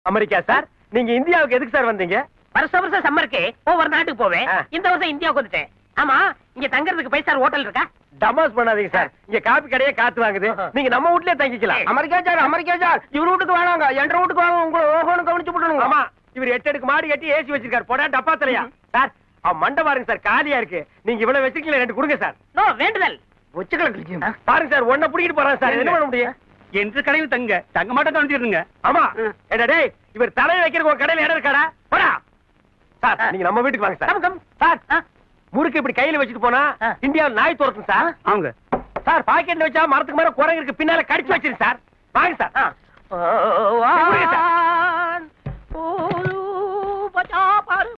America sir நீங்க இந்தியாவுக்கு எதுக்கு சார் வந்தீங்க வருஷ வருஷம் சம்மருக்கு ஒவ்வொரு நாட்டுக்கு போவேன் ஆ. இந்த வருஷம் இந்தியாவுக்கு வந்துட்டேன் ஆமா இங்க தங்கறதுக்கு பைசா ஹோட்டல் இருக்கா டமாஸ் பண்ணாதீங்க சார் இங்க காப்பி கடையே காத்து வாங்குது நீங்க நம்ம வீட்லயே தங்கிக்கலாம் அமெரிக்கா சார் அமெரிக்கா சார் இவர் வீட்டுக்கு வேணாங்க என்ற வீட்டுக்கு வாங்க உங்களை ஓஹோன்னு கவனிச்சு போட்டுருங்க ஆமா இவர் எட்டு அடுக்கு மாடி கட்டி ஏசி வச்சிருக்காரு போடா டப்பா தலையா சார் அவன் மண்டை பாருங்க சார் காலியா இருக்கு நீங்க இவ்வளவு வச்சிருக்கீங்களா ரெண்டு கொடுங்க சார் நோ வேண்டுதல் வச்சுக்கலாம் பாருங்க சார் ஒன்ன புடிக்கிட்டு போறான் சார் என்ன பண்ண முடியும் என்று கடையில் தங்க தங்க மாட்டோம் கவனிச்சிருங்க ஆமா ஏடா டேய் இவர் தலையை வைக்கிறதுக்கு உங்க கடையில இடம் இருக்காடா போடா சார் நீங்க நம்ம வீட்டுக்கு வாங்க சார் கம் கம் சார் ஆ. முறுக்கு இப்படி கையில வச்சுட்டு போனா ஆ. இந்தியாவில் நாய் துரத்தும் சார் அவங்க சார் பாக்கெட்ல வச்சா மரத்துக்கு மரம் குரங்கு இருக்கு பின்னால கடிச்சு வச்சிரு சார் வாங்க சார் ஆ. கொடுங்க சார்.